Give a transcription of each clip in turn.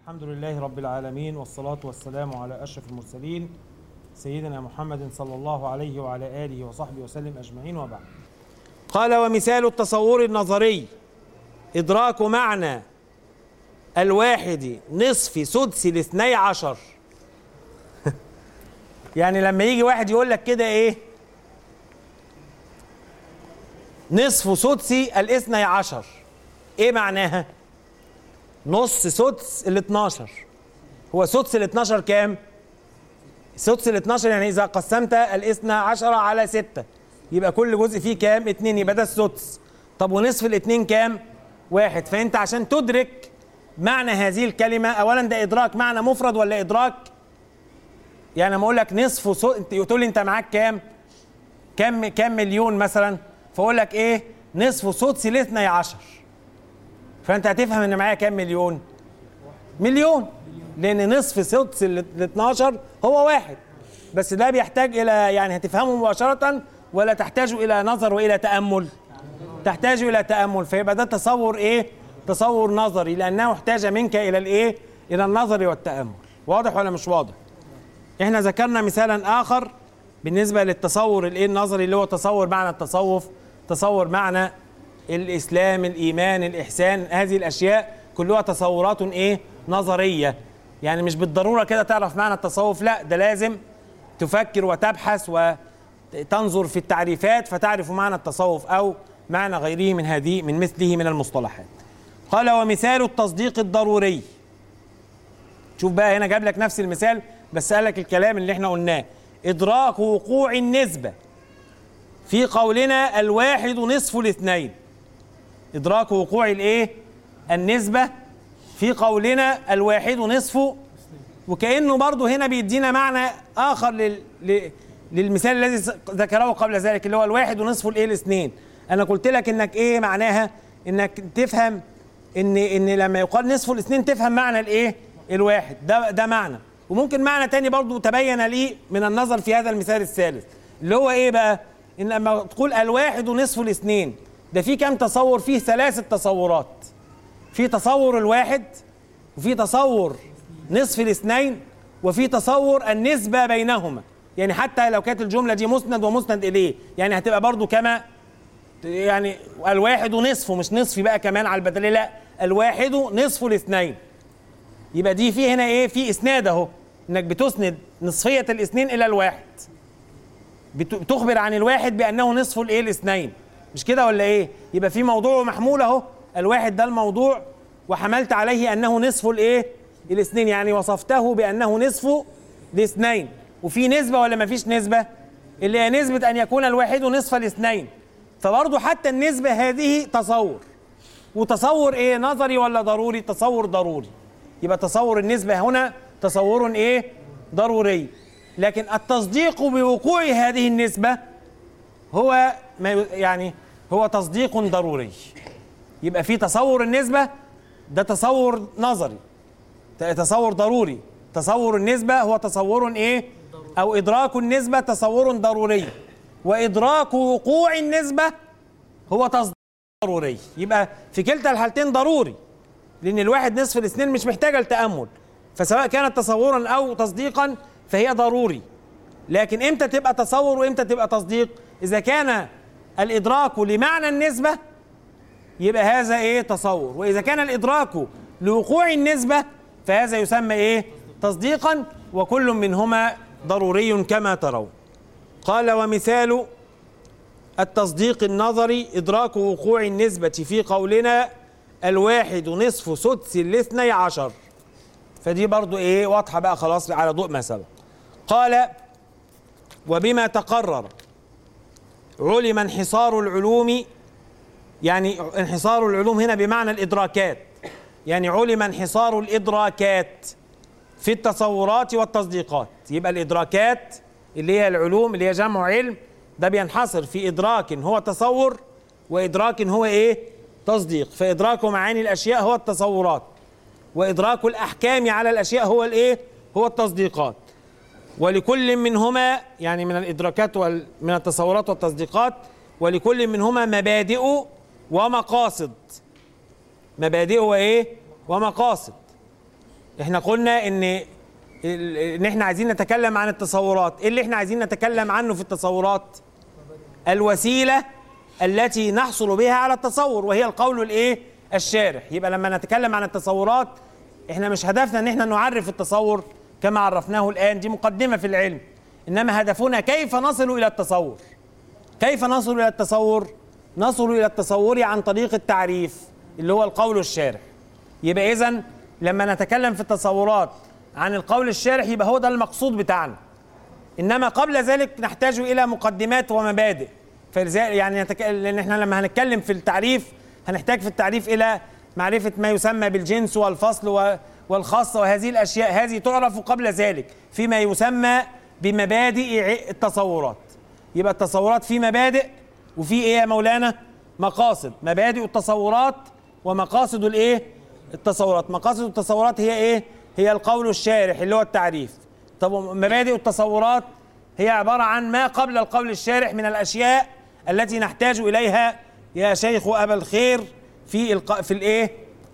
الحمد لله رب العالمين والصلاة والسلام على أشرف المرسلين سيدنا محمد صلى الله عليه وعلى آله وصحبه وسلم أجمعين وبعد قال ومثال التصور النظري إدراك معنى الواحد نصف سدس الاثني عشر يعني لما يجي واحد يقول لك كده ايه نصف سدس الاثني عشر ايه معناها نص سدس ال 12 هو سدس ال 12 كام سدس ال 12 يعني اذا قسمت الاثنى عشر على 6 يبقى كل جزء فيه كام اتنين يبقى ده السدس طب ونصف الاتنين كام واحد فانت عشان تدرك معنى هذه الكلمة اولا ده ادراك معنى مفرد ولا ادراك يعني لما اقول لك نصف سو... انت تقول لي انت معاك كام كام كام مليون مثلا فاقول لك ايه نصف سدس الاثني عشر فانت هتفهم ان معايا كام مليون مليون لان نصف سدس ال 12 هو واحد بس ده بيحتاج الى يعني هتفهمه مباشره ولا تحتاج الى نظر والى تامل تحتاج الى تامل فيبقى ده تصور ايه تصور نظري لانه احتاج منك الى الايه الى النظر والتامل واضح ولا مش واضح احنا ذكرنا مثالا اخر بالنسبه للتصور الايه النظري اللي هو تصور معنى التصوف تصور معنى الاسلام الايمان الاحسان هذه الاشياء كلها تصورات ايه نظريه يعني مش بالضروره كده تعرف معنى التصوف لا ده لازم تفكر وتبحث وتنظر في التعريفات فتعرف معنى التصوف او معنى غيره من هذه من مثله من المصطلحات قال ومثال التصديق الضروري شوف بقى هنا جاب لك نفس المثال بس قال لك الكلام اللي احنا قلناه ادراك وقوع النسبه في قولنا الواحد نصف الاثنين ادراك وقوع الايه النسبه في قولنا الواحد نصف وكانه برضه هنا بيدينا معنى اخر لل... ل... للمثال الذي ذكره قبل ذلك اللي هو الواحد ونصف الايه الاثنين انا قلت لك انك ايه معناها انك تفهم ان ان لما يقال نصف الاثنين تفهم معنى الايه الواحد ده ده معنى وممكن معنى تاني برضه تبين لي من النظر في هذا المثال الثالث اللي هو ايه بقى ان لما تقول الواحد ونصف الاثنين ده في كام تصور فيه ثلاثة تصورات في تصور الواحد وفي تصور نصف الاثنين وفي تصور النسبة بينهما يعني حتى لو كانت الجملة دي مسند ومسند إليه يعني هتبقى برضو كما يعني الواحد ونصفه مش نصف بقى كمان على البدل لا الواحد نصف الاثنين يبقى دي في هنا ايه في اسناد اهو انك بتسند نصفية الاثنين الى الواحد بتخبر عن الواحد بانه نصف الايه الاثنين مش كده ولا ايه يبقى في موضوع محمول اهو الواحد ده الموضوع وحملت عليه انه نصف الايه الاثنين يعني وصفته بانه نصف الاثنين وفي نسبه ولا ما فيش نسبه اللي هي نسبه ان يكون الواحد نصف الاثنين فبرضه حتى النسبه هذه تصور وتصور ايه نظري ولا ضروري تصور ضروري يبقى تصور النسبه هنا تصور ايه ضروري لكن التصديق بوقوع هذه النسبه هو ما يعني هو تصديق ضروري يبقى في تصور النسبة ده تصور نظري تصور ضروري تصور النسبة هو تصور ايه او ادراك النسبة تصور ضروري وادراك وقوع النسبة هو تصديق ضروري يبقى في كلتا الحالتين ضروري لان الواحد نصف الاثنين مش محتاجة التأمل فسواء كانت تصورا او تصديقا فهي ضروري لكن امتى تبقى تصور وامتى تبقى تصديق اذا كان الادراك لمعنى النسبه يبقى هذا ايه تصور واذا كان الادراك لوقوع النسبه فهذا يسمى ايه تصديقا وكل منهما ضروري كما ترون قال ومثال التصديق النظري ادراك وقوع النسبه في قولنا الواحد نصف سدس الاثني عشر فدي برضو ايه واضحه بقى خلاص على ضوء ما سبق قال وبما تقرر علم انحصار العلوم يعني انحصار العلوم هنا بمعنى الادراكات يعني علم انحصار الادراكات في التصورات والتصديقات يبقى الادراكات اللي هي العلوم اللي هي جمع علم ده بينحصر في ادراك هو تصور وادراك هو ايه تصديق فادراك معاني الاشياء هو التصورات وادراك الاحكام على الاشياء هو الايه هو التصديقات ولكل منهما يعني من الادراكات وال من التصورات والتصديقات ولكل منهما مبادئ ومقاصد مبادئ وايه ومقاصد احنا قلنا ان ان احنا عايزين نتكلم عن التصورات ايه اللي احنا عايزين نتكلم عنه في التصورات الوسيله التي نحصل بها على التصور وهي القول الايه الشارح يبقى لما نتكلم عن التصورات احنا مش هدفنا ان احنا نعرف التصور كما عرفناه الان دي مقدمه في العلم انما هدفنا كيف نصل الى التصور كيف نصل الى التصور نصل الى التصور عن طريق التعريف اللي هو القول الشارح يبقى اذا لما نتكلم في التصورات عن القول الشارح يبقى هو ده المقصود بتاعنا انما قبل ذلك نحتاج الى مقدمات ومبادئ فلذلك يعني نتك... لان احنا لما هنتكلم في التعريف هنحتاج في التعريف الى معرفه ما يسمى بالجنس والفصل و... والخاصه وهذه الاشياء هذه تعرف قبل ذلك فيما يسمى بمبادئ التصورات يبقى التصورات في مبادئ وفي ايه يا مولانا مقاصد مبادئ التصورات ومقاصد الايه التصورات مقاصد التصورات هي ايه هي القول الشارح اللي هو التعريف طب مبادئ التصورات هي عبارة عن ما قبل القول الشارح من الأشياء التي نحتاج إليها يا شيخ أبا الخير في الق... في الإيه؟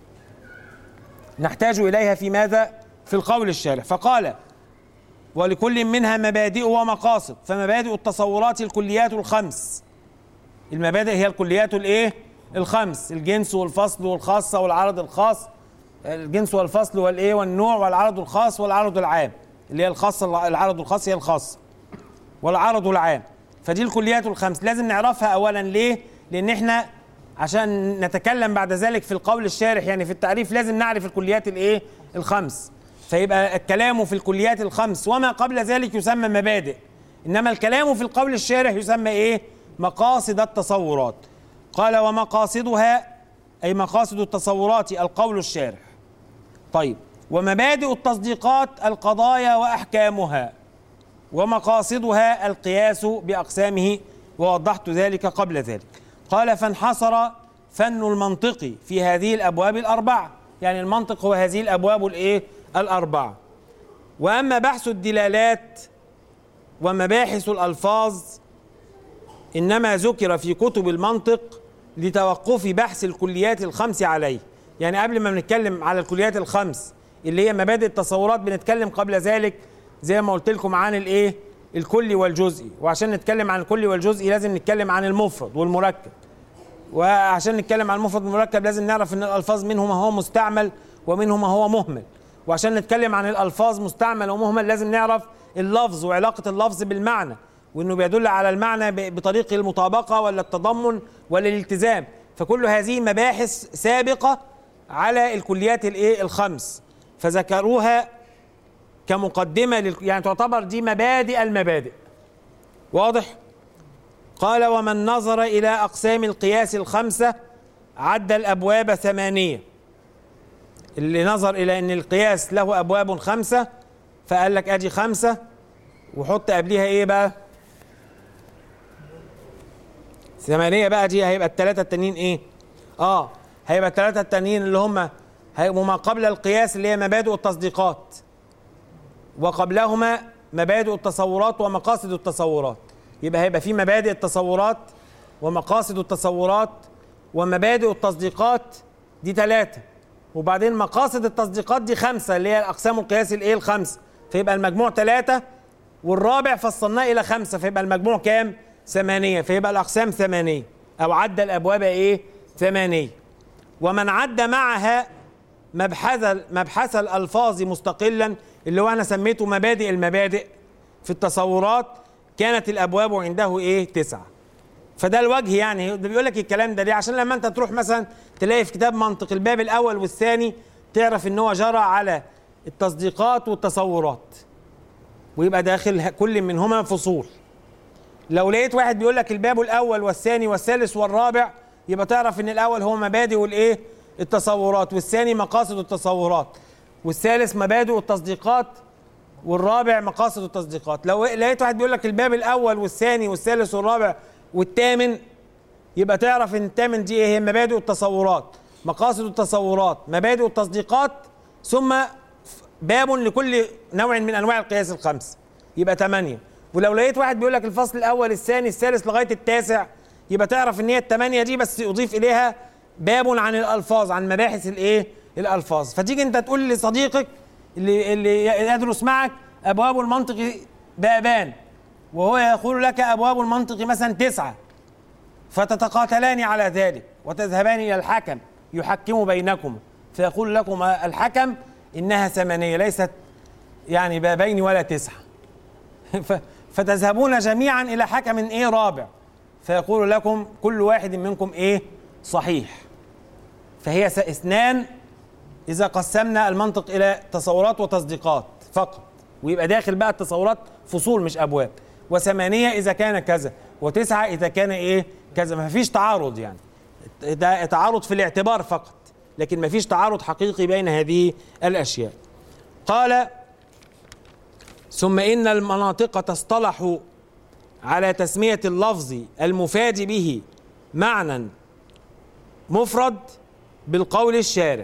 نحتاج إليها في ماذا؟ في القول الشارح فقال ولكل منها مبادئ ومقاصد فمبادئ التصورات الكليات الخمس المبادئ هي الكليات الايه الخمس الجنس والفصل والخاصه والعرض الخاص الجنس والفصل والايه والنوع والعرض الخاص والعرض العام اللي هي الخاصه العرض الخاص هي الخاصه والعرض العام فدي الكليات الخمس لازم نعرفها اولا ليه لان احنا عشان نتكلم بعد ذلك في القول الشارح يعني في التعريف لازم نعرف الكليات الايه الخمس فيبقى الكلام في الكليات الخمس وما قبل ذلك يسمى مبادئ انما الكلام في القول الشارح يسمى ايه مقاصد التصورات قال ومقاصدها اي مقاصد التصورات القول الشارح طيب ومبادئ التصديقات القضايا واحكامها ومقاصدها القياس باقسامه ووضحت ذلك قبل ذلك قال فانحصر فن المنطق في هذه الابواب الاربعه يعني المنطق هو هذه الابواب الايه الاربعه واما بحث الدلالات ومباحث الالفاظ انما ذكر في كتب المنطق لتوقف بحث الكليات الخمس عليه يعني قبل ما بنتكلم على الكليات الخمس اللي هي مبادئ التصورات بنتكلم قبل ذلك زي ما قلت لكم عن الايه الكلي والجزئي وعشان نتكلم عن الكلي والجزئي لازم نتكلم عن المفرد والمركب وعشان نتكلم عن المفرد والمركب لازم نعرف ان الالفاظ منه ما هو مستعمل ومنه ما هو مهمل وعشان نتكلم عن الالفاظ مستعمل ومهمل لازم نعرف اللفظ وعلاقه اللفظ بالمعنى وانه بيدل على المعنى بطريق المطابقه ولا التضمن ولا الالتزام فكل هذه مباحث سابقه على الكليات الايه الخمس فذكروها كمقدمه لل... يعني تعتبر دي مبادئ المبادئ واضح قال ومن نظر الى اقسام القياس الخمسه عد الابواب ثمانيه اللي نظر الى ان القياس له ابواب خمسه فقال لك ادي خمسه وحط قبليها ايه بقى ثمانيه بقى دي هيبقى الثلاثه التانيين ايه اه هيبقى الثلاثه التانيين اللي هم هيبقوا ما قبل القياس اللي هي مبادئ التصديقات وقبلهما مبادئ التصورات ومقاصد التصورات يبقى هيبقى في مبادئ التصورات ومقاصد التصورات ومبادئ التصديقات دي ثلاثة وبعدين مقاصد التصديقات دي خمسة اللي هي الأقسام القياس الإيه الخمسة فيبقى المجموع ثلاثة والرابع فصلناه إلى خمسة فيبقى المجموع كام؟ ثمانية فيبقى الأقسام ثمانية أو عد الأبواب إيه؟ ثمانية ومن عد معها مبحث مبحث الألفاظ مستقلا اللي هو أنا سميته مبادئ المبادئ في التصورات كانت الأبواب عنده إيه؟ تسعة فده الوجه يعني بيقول لك الكلام ده ليه عشان لما انت تروح مثلا تلاقي في كتاب منطق الباب الاول والثاني تعرف ان هو جرى على التصديقات والتصورات ويبقى داخل كل منهما فصول لو لقيت واحد بيقول لك الباب الاول والثاني والثالث والرابع يبقى تعرف ان الاول هو مبادئ والايه التصورات والثاني مقاصد التصورات والثالث مبادئ التصديقات والرابع مقاصد التصديقات لو لقيت واحد بيقول لك الباب الاول والثاني والثالث والرابع والثامن يبقى تعرف ان الثامن دي ايه هي مبادئ التصورات مقاصد التصورات مبادئ التصديقات ثم باب لكل نوع من انواع القياس الخمس يبقى ثمانيه ولو لقيت واحد بيقول لك الفصل الاول الثاني الثالث لغايه التاسع يبقى تعرف ان هي الثمانيه دي بس يضيف اليها باب عن الالفاظ عن مباحث الايه الالفاظ فتيجي انت تقول لصديقك اللي اللي يدرس معك ابواب المنطق بابان وهو يقول لك ابواب المنطق مثلا تسعه فتتقاتلان على ذلك وتذهبان الى الحكم يحكم بينكم فيقول لكم الحكم انها ثمانيه ليست يعني بابين ولا تسعه فتذهبون جميعا الى حكم ايه رابع فيقول لكم كل واحد منكم ايه صحيح فهي اثنان اذا قسمنا المنطق الى تصورات وتصديقات فقط ويبقى داخل بقى التصورات فصول مش ابواب وثمانيه اذا كان كذا وتسعه اذا كان ايه كذا ما فيش تعارض يعني ده تعارض في الاعتبار فقط لكن ما فيش تعارض حقيقي بين هذه الاشياء قال ثم ان المناطق تصطلح على تسميه اللفظ المفاد به معنى مفرد بالقول الشارح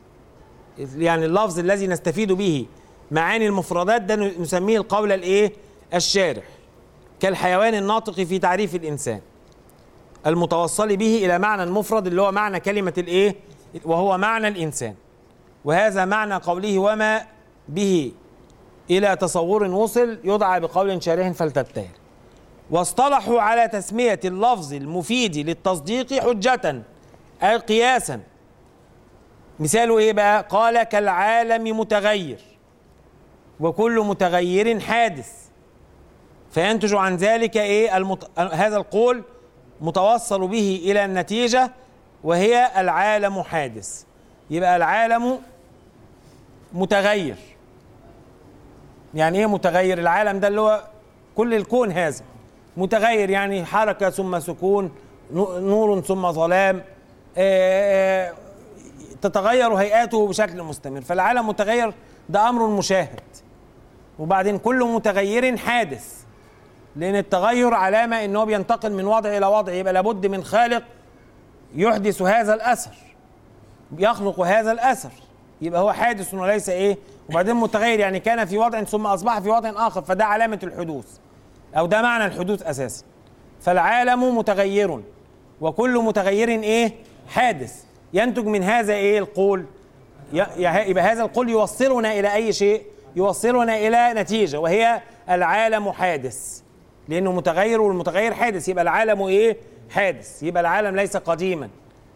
يعني اللفظ الذي نستفيد به معاني المفردات ده نسميه القول الايه الشارح كالحيوان الناطق في تعريف الانسان المتوصل به الى معنى مفرد اللي هو معنى كلمه الايه وهو معنى الانسان وهذا معنى قوله وما به الى تصور وصل يدعى بقول شارح فلتبتهل واصطلحوا على تسميه اللفظ المفيد للتصديق حجه اي قياسا مثاله ايه بقى قال كالعالم متغير وكل متغير حادث فينتج عن ذلك ايه المت... هذا القول متوصل به الى النتيجه وهي العالم حادث يبقى العالم متغير يعني ايه متغير العالم ده اللي هو كل الكون هذا متغير يعني حركه ثم سكون نور ثم ظلام آه، تتغير هيئاته بشكل مستمر فالعالم متغير ده امر مشاهد وبعدين كل متغير حادث لان التغير علامه ان هو بينتقل من وضع الى وضع يبقى لابد من خالق يحدث هذا الاثر يخلق هذا الاثر يبقى هو حادث وليس ايه وبعدين متغير يعني كان في وضع ثم اصبح في وضع اخر فده علامه الحدوث او ده معنى الحدوث اساسا فالعالم متغير وكل متغير ايه حادث ينتج من هذا ايه القول يبقى هذا القول يوصلنا الى اي شيء يوصلنا الى نتيجه وهي العالم حادث لانه متغير والمتغير حادث يبقى العالم ايه حادث يبقى العالم ليس قديما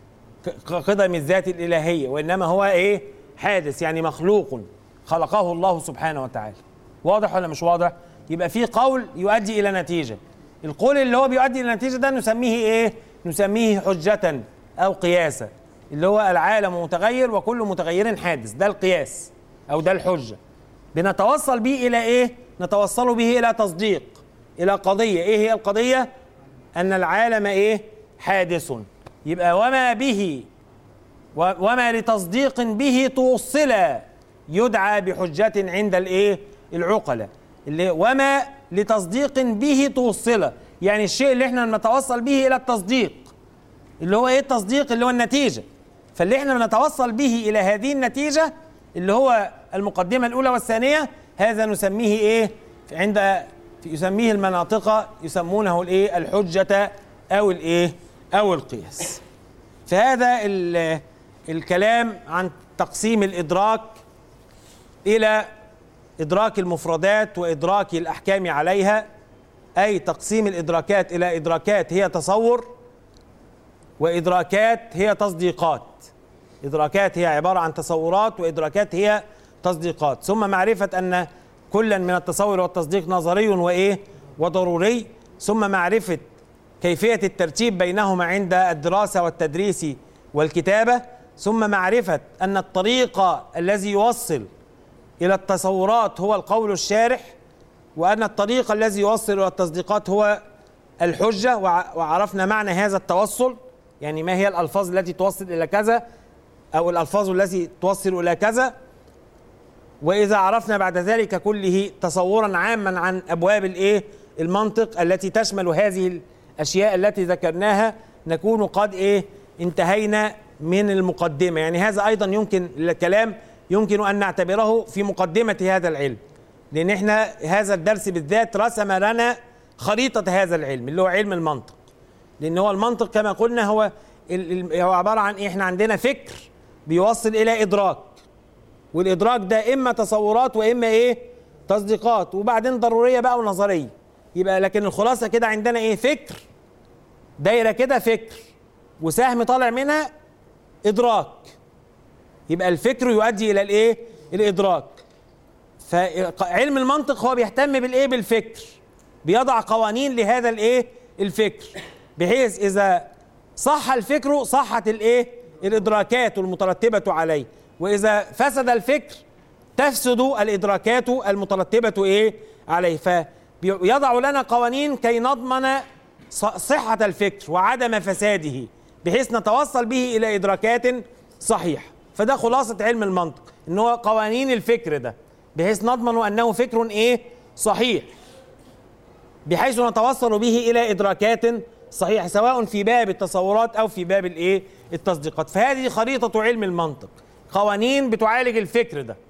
قدم الذات الالهيه وانما هو ايه حادث يعني مخلوق خلقه الله سبحانه وتعالى واضح ولا مش واضح يبقى في قول يؤدي الى نتيجه القول اللي هو بيؤدي الى نتيجه ده نسميه ايه نسميه حجه او قياسا اللي هو العالم متغير وكل متغير حادث ده القياس او ده الحجه بنتوصل به الى ايه نتوصل به الى تصديق الى قضيه ايه هي القضيه ان العالم ايه حادث يبقى وما به وما لتصديق به توصل يدعى بحجة عند الايه العقلاء اللي وما لتصديق به توصل يعني الشيء اللي احنا نتوصل به الى التصديق اللي هو ايه التصديق اللي هو النتيجة فاللي احنا بنتوصل به الى هذه النتيجة اللي هو المقدمة الاولى والثانية هذا نسميه ايه عند يسميه المناطق يسمونه الايه الحجة او الايه او القياس فهذا الكلام عن تقسيم الادراك الى ادراك المفردات وادراك الاحكام عليها اي تقسيم الادراكات الى ادراكات هي تصور وادراكات هي تصديقات ادراكات هي عباره عن تصورات وادراكات هي تصديقات ثم معرفه ان كلا من التصور والتصديق نظري وايه وضروري ثم معرفه كيفيه الترتيب بينهما عند الدراسه والتدريس والكتابه ثم معرفه ان الطريق الذي يوصل الى التصورات هو القول الشارح وان الطريق الذي يوصل الى التصديقات هو الحجه وعرفنا معنى هذا التوصل يعني ما هي الالفاظ التي توصل الى كذا او الالفاظ التي توصل الى كذا واذا عرفنا بعد ذلك كله تصورا عاما عن ابواب الايه المنطق التي تشمل هذه الاشياء التي ذكرناها نكون قد ايه انتهينا من المقدمه يعني هذا ايضا يمكن الكلام يمكن ان نعتبره في مقدمه هذا العلم لان احنا هذا الدرس بالذات رسم لنا خريطه هذا العلم اللي هو علم المنطق لان هو المنطق كما قلنا هو هو عباره عن ايه احنا عندنا فكر بيوصل الى ادراك والادراك ده اما تصورات واما ايه تصديقات وبعدين ضروريه بقى ونظريه يبقى لكن الخلاصه كده عندنا ايه فكر دايره كده فكر وسهم طالع منها ادراك يبقى الفكر يؤدي الى الايه الادراك فعلم المنطق هو بيهتم بالايه بالفكر بيضع قوانين لهذا الايه الفكر بحيث اذا صح الفكر صحت الايه الادراكات المترتبه عليه واذا فسد الفكر تفسد الادراكات المترتبه ايه عليه فيضع لنا قوانين كي نضمن صحه الفكر وعدم فساده بحيث نتوصل به الى ادراكات صحيحه فده خلاصه علم المنطق ان هو قوانين الفكر ده بحيث نضمن انه فكر ايه صحيح بحيث نتوصل به الى ادراكات صحيحه سواء في باب التصورات او في باب الايه التصديقات فهذه خريطه علم المنطق قوانين بتعالج الفكر ده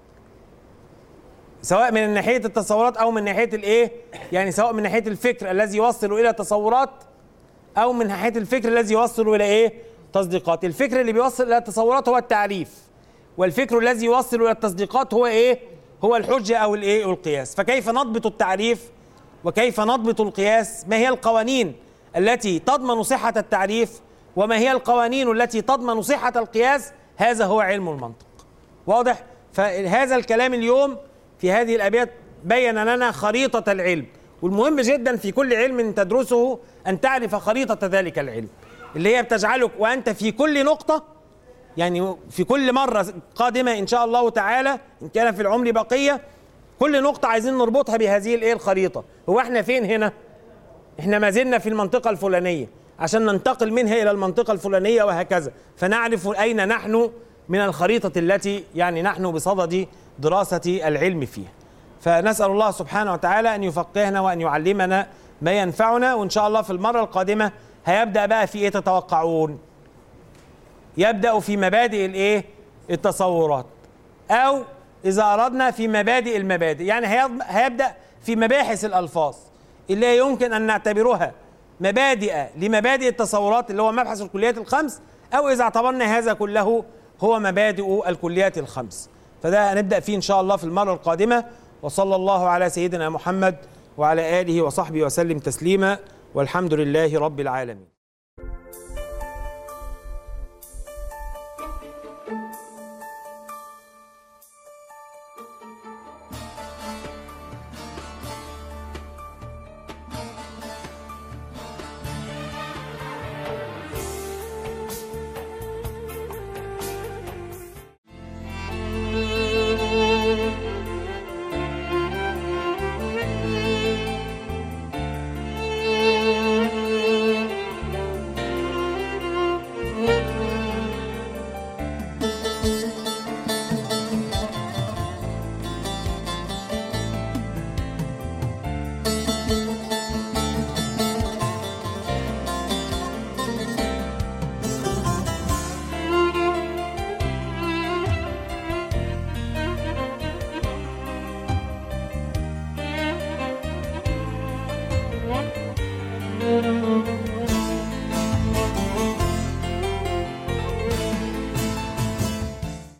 سواء من ناحيه التصورات او من ناحيه الايه يعني سواء من ناحيه الفكر الذي يوصل الى تصورات او من ناحيه الفكر الذي يوصل الى ايه تصديقات الفكر اللي بيوصل الى التصورات هو التعريف والفكر الذي يوصل الى التصديقات هو ايه هو الحجه او الايه القياس فكيف نضبط التعريف وكيف نضبط القياس ما هي القوانين التي تضمن صحه التعريف وما هي القوانين التي تضمن صحه القياس هذا هو علم المنطق واضح فهذا الكلام اليوم في هذه الابيات بين لنا خريطه العلم والمهم جدا في كل علم تدرسه ان تعرف خريطه ذلك العلم اللي هي بتجعلك وانت في كل نقطه يعني في كل مره قادمه ان شاء الله تعالى ان كان في العمر بقيه كل نقطه عايزين نربطها بهذه الايه الخريطه هو احنا فين هنا احنا ما زلنا في المنطقه الفلانيه عشان ننتقل منها الى المنطقه الفلانيه وهكذا فنعرف اين نحن من الخريطه التي يعني نحن بصدد دراسه العلم فيها فنسال الله سبحانه وتعالى ان يفقهنا وان يعلمنا ما ينفعنا وان شاء الله في المره القادمه هيبدا بقى في ايه تتوقعون يبدا في مبادئ الايه التصورات او اذا اردنا في مبادئ المبادئ يعني هيبدا في مباحث الالفاظ اللي يمكن ان نعتبرها مبادئ لمبادئ التصورات اللي هو مبحث الكليات الخمس او اذا اعتبرنا هذا كله هو مبادئ الكليات الخمس فده هنبدا فيه ان شاء الله في المره القادمه وصلى الله على سيدنا محمد وعلى اله وصحبه وسلم تسليما والحمد لله رب العالمين